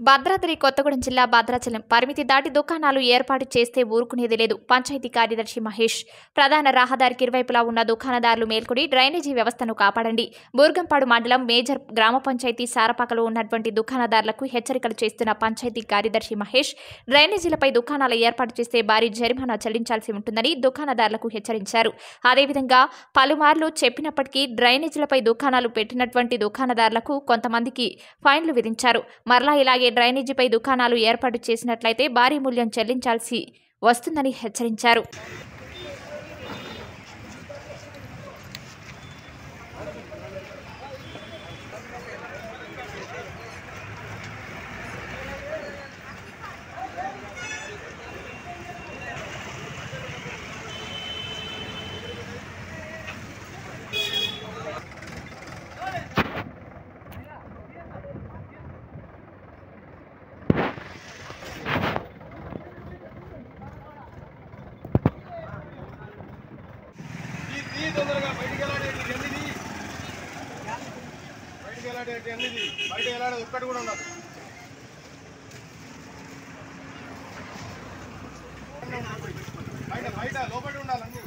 భద్రాద్రి కొత్తగూడెం జిల్లా భద్రాచలం పరిమితి దాటి దుకాణాలు ఏర్పాటు చేస్తే ఊరుకునేది లేదు పంచాయతీ కార్యదర్శి మహేష్ ప్రధాన రహదారికి ఇరువైపులా ఉన్న దుకాణదారులు మేల్కొని డ్రైనేజీ వ్యవస్థను కాపాడండి బూర్గంపాడు మండలం మేజర్ గ్రామ పంచాయతీ సారపాకలో ఉన్నటువంటి దుకాణదారులకు హెచ్చరికలు చేస్తున్న పంచాయతీ కార్యదర్శి మహేష్ డ్రైనేజీలపై దుకాణాల ఏర్పాటు చేస్తే భారీ జరిమానా చెల్లించాల్సి ఉంటుందని దుకాణదారులకు హెచ్చరించారు అదేవిధంగా పలుమార్లు చెప్పినప్పటికీ డ్రైనేజీలపై దుకాణాలు పెట్టినటువంటి దుకాణదారులకు కొంతమందికి ఫైన్లు విధించారు మరలా ఇలాగే డ్రైనేజీపై దుకాణాలు ఏర్పాటు చేసినట్లయితే భారీ మూల్యం చెల్లించాల్సి వస్తుందని హెచ్చరించారు ఈ తీ తొందరగా బయటికి వెళ్ళాడేటి ఎన్నిది బయటికి వెళ్ళాడేటి ఎన్నిది బయట వెళ్ళాడు ఒక్కటి కూడా ఉండదు బయట బయట లోపల ఉండాలి అన్ని